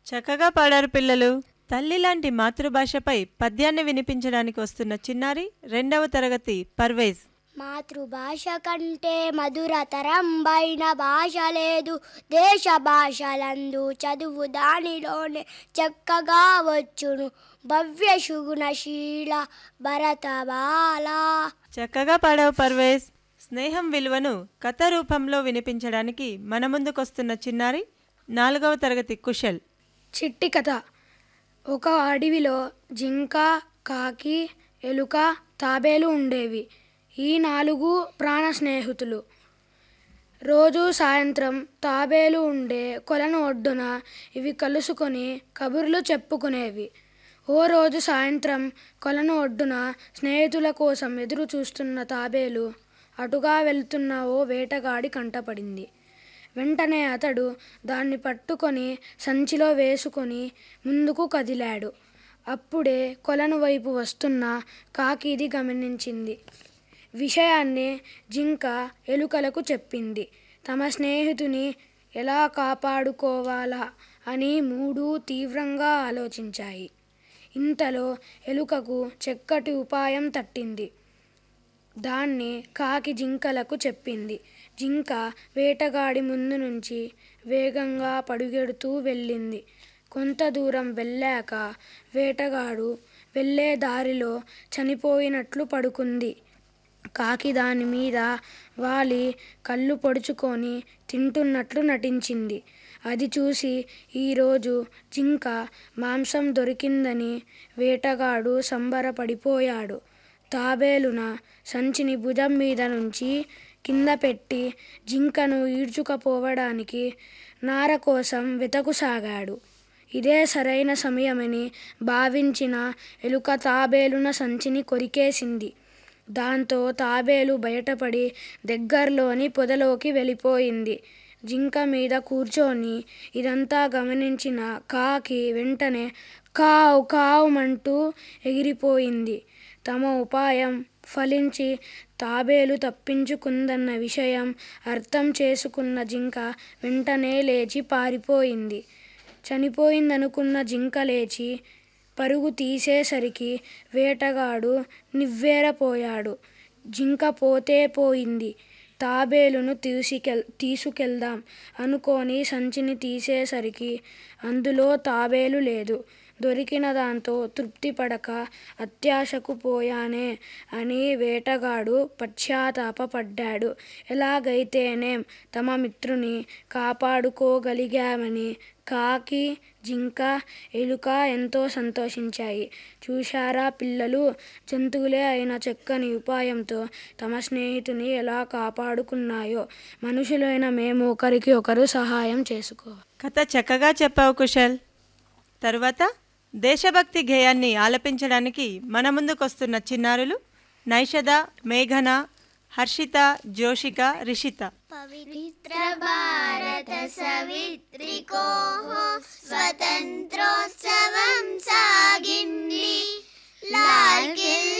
చక్కగా పాడారు పిల్లలు తల్లి లాంటి మాతృభాషపై పద్యాన్ని వినిపించడానికి వస్తున్న చిన్నారి రెండవ తరగతి పర్వేజ్ మాతృభాష కంటే మధురతరంబైన భాష లేదు దేశ భాషలందు చదువు దానిలోనే చక్కగా వచ్చును భవ్య శుగుణశీల భరత బాల చక్కగా పాడావు పర్వేజ్ స్నేహం విలువను కథ రూపంలో వినిపించడానికి మన ముందుకొస్తున్న చిన్నారి నాలుగవ తరగతి కుశల్ చిట్టి కథ ఒక అడవిలో జింక కాకి ఎలుక తాబేలు ఉండేవి ఈ నాలుగు ప్రాణ స్నేహితులు రోజు సాయంత్రం తాబేలు ఉండే కొలను ఒడ్డున ఇవి కలుసుకొని కబుర్లు చెప్పుకునేవి ఓ రోజు సాయంత్రం కొలను ఒడ్డున స్నేహితుల కోసం ఎదురు చూస్తున్న తాబేలు అటుగా వెళ్తున్న ఓ వేటగాడి కంటపడింది వెంటనే అతడు దాన్ని పట్టుకొని సంచిలో వేసుకొని ముందుకు కదిలాడు అప్పుడే కొలను వైపు వస్తున్న కాకి ఇది గమనించింది విషయాన్ని జింక ఎలుకలకు చెప్పింది తమ స్నేహితుని ఎలా కాపాడుకోవాలా అని మూడు తీవ్రంగా ఆలోచించాయి ఇంతలో ఎలుకకు చక్కటి ఉపాయం తట్టింది దాన్ని కాకి జింకలకు చెప్పింది జింక వేటగాడి ముందు నుంచి వేగంగా పరుగెడుతూ వెళ్ళింది కొంత దూరం వెళ్ళాక వేటగాడు వెళ్ళే దారిలో చనిపోయినట్లు పడుకుంది కాకి దాని మీద వాలి కళ్ళు పొడుచుకొని తింటున్నట్లు నటించింది అది చూసి ఈరోజు జింక మాంసం దొరికిందని వేటగాడు సంబరపడిపోయాడు తాబేలున సంచిని భుజం మీద నుంచి కింద పెట్టి జింకను ఈడ్చుకపోవడానికి నార కోసం వెతకుసాగాడు ఇదే సరైన సమయమని భావించిన ఎలుక తాబేలున సంచిని కొరికేసింది దాంతో తాబేలు బయటపడి దగ్గరలోని పొదలోకి వెళ్ళిపోయింది జింక మీద కూర్చొని ఇదంతా గమనించిన కాకి వెంటనే కావు కావుమంటూ ఎగిరిపోయింది తమ ఉపాయం ఫలించి తాబేలు తప్పించుకుందన్న విషయం అర్థం చేసుకున్న జింక వెంటనే లేచి పారిపోయింది చనిపోయిందనుకున్న జింక లేచి పరుగు తీసేసరికి వేటగాడు నివ్వెరపోయాడు జింక పోతే పోయింది తాబేలును తీసుకెల్ తీసుకెళ్దాం అనుకొని సంచిని తీసేసరికి అందులో తాబేలు లేదు దొరికిన దాంతో తృప్తి పడక అత్యాశకు పోయానే అని వేటగాడు పశ్చాత్తాపపడ్డాడు ఎలాగైతేనేం తమ మిత్రుని కాపాడుకోగలిగామని కాకి జింక ఎలుక ఎంతో సంతోషించాయి చూశారా పిల్లలు జంతువులే అయిన చక్కని ఉపాయంతో తమ స్నేహితుని ఎలా కాపాడుకున్నాయో మనుషులైన మేము ఒకరికి ఒకరు సహాయం చేసుకోవాలి కథ చక్కగా చెప్పావు కుశల్ తరువాత దేశభక్తి గేయాన్ని ఆలపించడానికి మన ముందుకొస్తున్న చిన్నారులు నైషద మేఘన హర్షిత జోషిక రిషిత పవిత్ర భారత సవిత్రికో స్వతంత్రోత్సవం సాగింది లాల్ కిల్